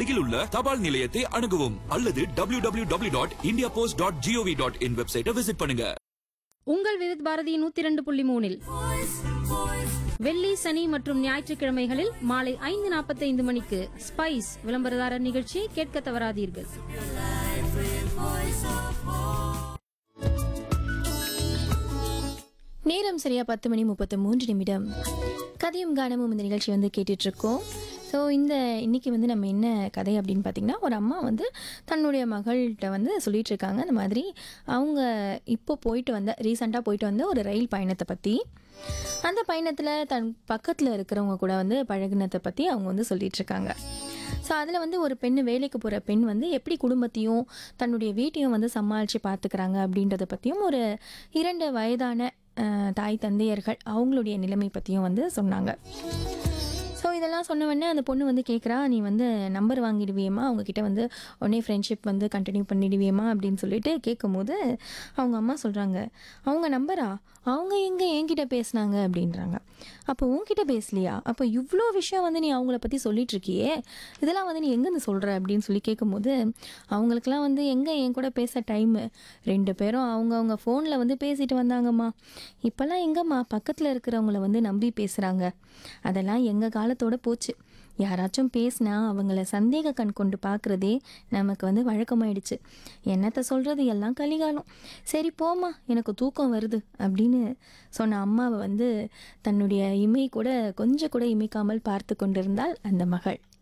அருகில் உள்ள தபால் நிலையத்தை அணுகவும் அல்லது W W W dot India post dot gov dot in வெப்சைட்டை விசிட் பண்ணுங்க உங்கள் விருத் பாரதி நூத்தி இரண்டு புள்ளி மூணில் வெள்ளி சனி மற்றும் ஞாயிற்றுக்கிழமைகளில் மாலை ஐந்து நாற்பத்தைந்து மணிக்கு ஸ்பைஸ் விளம்பரதாரர் நிகழ்ச்சியை கேட்க தவறாதீர்கள் நேரம் சரியா பத்து மணி முப்பத்து மூன்று நிமிடம் கதையும் கானமும் இந்த நிகழ்ச்சி வந்து கேட்டுட்டு இருக்கோம் ஸோ இந்த இன்னைக்கு வந்து நம்ம என்ன கதை அப்படின்னு பார்த்தீங்கன்னா ஒரு அம்மா வந்து தன்னுடைய மகள்கிட்ட வந்து சொல்லிட்டு இருக்காங்க அந்த மாதிரி அவங்க இப்போ போயிட்டு வந்த ரீசெண்டாக போயிட்டு வந்த ஒரு ரயில் பயணத்தை பற்றி அந்த பயணத்தில் தன் பக்கத்தில் இருக்கிறவங்க கூட வந்து பழகுனதை பற்றி அவங்க வந்து சொல்லிட்டு இருக்காங்க ஸோ அதில் வந்து ஒரு பெண் வேலைக்கு போகிற பெண் வந்து எப்படி குடும்பத்தையும் தன்னுடைய வீட்டையும் வந்து சமாளித்து பார்த்துக்கிறாங்க அப்படின்றத பற்றியும் ஒரு இரண்டு வயதான அஹ், தாய் தந்தையர்கள் அவங்களுடைய நிலைமை பற்றியும் வந்து சொன்னாங்க ஸோ இதெல்லாம் சொன்ன உடனே அந்த பொண்ணு வந்து கேட்குறா நீ வந்து நம்பர் வாங்கிடுவியம்மா அவங்கக்கிட்ட வந்து உடனே ஃப்ரெண்ட்ஷிப் வந்து கண்டினியூ பண்ணிடுவியம்மா அப்படின்னு சொல்லிட்டு கேட்கும்போது அவங்க அம்மா சொல்கிறாங்க அவங்க நம்பரா அவங்க எங்கே என்கிட்ட பேசுனாங்க அப்படின்றாங்க அப்போ உன்கிட்ட பேசலையா அப்போ இவ்வளோ விஷயம் வந்து நீ அவங்கள பற்றி சொல்லிட்டு இருக்கியே இதெல்லாம் வந்து நீ எங்கேருந்து சொல்கிற அப்படின்னு சொல்லி கேட்கும்போது அவங்களுக்குலாம் வந்து எங்கே என் கூட பேச டைமு ரெண்டு பேரும் அவங்கவுங்க ஃபோனில் வந்து பேசிட்டு வந்தாங்கம்மா இப்போல்லாம் எங்கம்மா பக்கத்தில் இருக்கிறவங்கள வந்து நம்பி பேசுகிறாங்க அதெல்லாம் எங்கள் காலத்தோட போச்சு யாராச்சும் பேசினா அவங்கள சந்தேக கண் கொண்டு பார்க்குறதே நமக்கு வந்து வழக்கமாயிடுச்சு என்னத்த சொல்கிறது எல்லாம் கலிகாலம் சரி போம்மா எனக்கு தூக்கம் வருது அப்படின்னு சொன்ன அம்மாவை வந்து தன்னுடைய இமை கூட கொஞ்சம் கூட இமைக்காமல் பார்த்து கொண்டிருந்தாள் அந்த மகள்